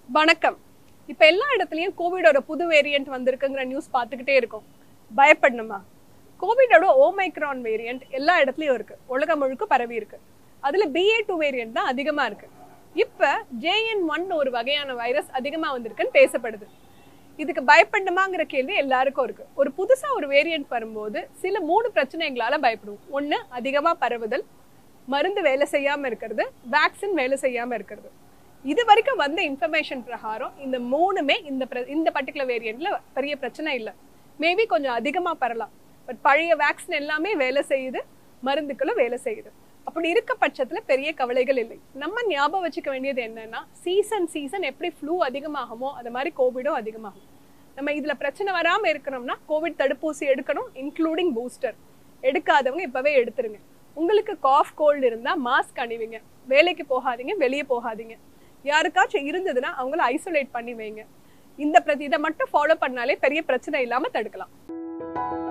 வணக்கம் இப்ப எல்லா இடத்துலயும் கோவிடோட புது வேரியன்ட் வந்திருக்குங்கிற நியூஸ் பார்த்துக்கிட்டே இருக்கோம் பயப்படணுமா கோவிடோட ஓமைக்ரான் வேரியன்ட் எல்லா இடத்துலயும் இருக்கு உலகம் முழுக்க பரவி இருக்கு அதுல பிஏ டூ வேரியன்ட் தான் அதிகமா இருக்கு இப்ப ஜேஎன் ஒன் ஒரு வகையான வைரஸ் அதிகமா வந்திருக்குன்னு பேசப்படுது இதுக்கு பயப்படணுமாங்கிற கேள்வி எல்லாருக்கும் இருக்கு ஒரு புதுசா ஒரு வேரியன்ட் வரும்போது சில மூணு பிரச்சனைகளால பயப்படுவோம் ஒண்ணு அதிகமா பரவுதல் மருந்து வேலை செய்யாம இருக்கிறது வேக்சின் வேலை செய்யாம இருக்கிறது இது வரைக்கும் வந்த இன்ஃபர்மேஷன் பிரகாரம் இந்த மூணுமே இந்த பிர- இந்த பர்டிகுலர் வேரியன்ட்ல பெரிய பிரச்சனை இல்லை மேபி கொஞ்சம் அதிகமா பரலாம் பட் பழைய வேக்சின் எல்லாமே வேலை செய்யுது மருந்துக்களும் வேலை செய்யுது அப்படி இருக்க பட்சத்துல பெரிய கவலைகள் இல்லை நம்ம ஞாபகம் வச்சுக்க வேண்டியது என்னன்னா சீசன் சீசன் எப்படி ஃப்ளூ அதிகமாகுமோ அது மாதிரி கோவிடும் அதிகமாகும் நம்ம இதுல பிரச்சனை வராம இருக்கணும்னா கோவிட் தடுப்பூசி எடுக்கணும் இன்க்ளூடிங் பூஸ்டர் எடுக்காதவங்க இப்பவே எடுத்துருங்க உங்களுக்கு காஃப் கோல்டு இருந்தா மாஸ்க் அணிவிங்க வேலைக்கு போகாதீங்க வெளியே போகாதீங்க யாருக்காச்சும் இருந்ததுன்னா அவங்கள ஐசோலேட் பண்ணி வைங்க இந்த பிரதி இதை மட்டும் ஃபாலோ பண்ணாலே பெரிய பிரச்சனை இல்லாம தடுக்கலாம்